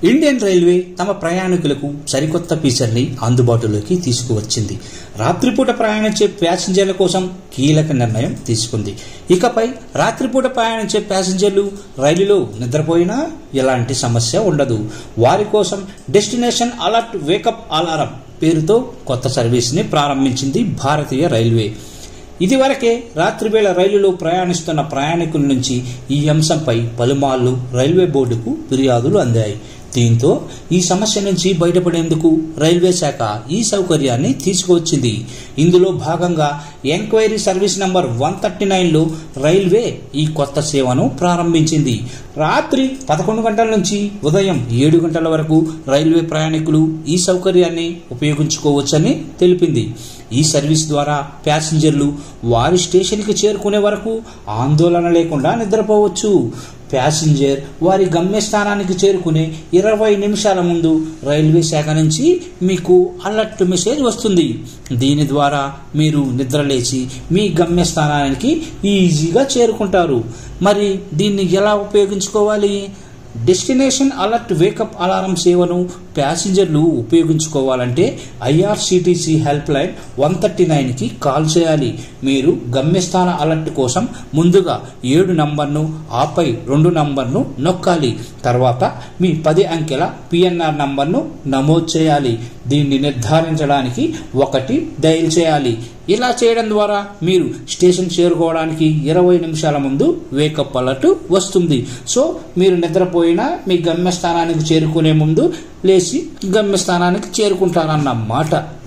Indian railway తమ ప్రయాణికులకు సరికొత్త ఫీచర్ని అందుబాటులోకి తీసుకువచ్చింది రాత్రిపూట ప్రయాణించే ప్యాసింజర్ల కోసం కీలక నిర్ణయం తీసుకుంది ఇకపై రాత్రిపూట ప్రయాణించే ప్యాసింజర్లు రైలులో నిద్రపోయినా ఎలాంటి సమస్య ఉండదు వారి కోసం డెస్టినేషన్ అలర్ట్ వేకప్ అలారం పేరుతో కొత్త సర్వీస్ని ప్రారంభించింది భారతీయ రైల్వే ఇదివరకే రాత్రివేళ రైలులో ప్రయాణిస్తున్న ప్రయాణికుల నుంచి ఈ అంశంపై పలుమార్లు రైల్వే బోర్డుకు ఫిర్యాదులు అందాయి దీంతో ఈ సమస్య నుంచి బయటపడేందుకు రైల్వే శాఖ ఈ సౌకర్యాన్ని తీసుకువచ్చింది ఇందులో భాగంగా enquiry service number one thirty నైన్లో రైల్వే ఈ కొత్త సేవను ప్రారంభించింది రాత్రి పదకొండు గంటల నుంచి ఉదయం ఏడు గంటల వరకు రైల్వే ప్రయాణికులు ఈ సౌకర్యాన్ని ఉపయోగించుకోవచ్చని తెలిపింది ఈ సర్వీస్ ద్వారా ప్యాసింజర్లు వారి స్టేషన్కి చేరుకునే వరకు ఆందోళన లేకుండా నిద్రపోవచ్చు ప్యాసింజర్ వారి గమ్యస్థానానికి చేరుకునే ఇరవై నిమిషాల ముందు రైల్వే శాఖ నుంచి మీకు అలర్ట్ మెసేజ్ వస్తుంది దీని ద్వారా మీరు నిద్రలేచి మీ గమ్యస్థానానికి ఈజీగా చేరుకుంటారు మరి దీన్ని ఎలా ఉపయోగించుకోవాలి డెస్టినేషన్ అలర్ట్ వేకప్ అలారం సేవను ప్యాసింజర్లు ఉపయోగించుకోవాలంటే IRCTC help line one thirty నైన్కి కాల్ చేయాలి మీరు గమ్యస్థాన అలర్ట్ కోసం ముందుగా ఏడు నంబర్ను ఆపై రెండు నంబర్ను నొక్కాలి తర్వాత మీ పది అంకెల పిఎన్ఆర్ నంబర్ను నమోదు చేయాలి దీన్ని నిర్ధారించడానికి ఒకటి డయల్ చేయాలి ఇలా చేయడం ద్వారా మీరు స్టేషన్ చేరుకోవడానికి ఇరవై నిమిషాల ముందు వేకప్ అలర్ట్ వస్తుంది సో మీరు నిద్రపోయినా మీ గమ్యస్థానానికి చేరుకునే ముందు లేచి గమ్యస్థానానికి చేరుకుంటారన్నమాట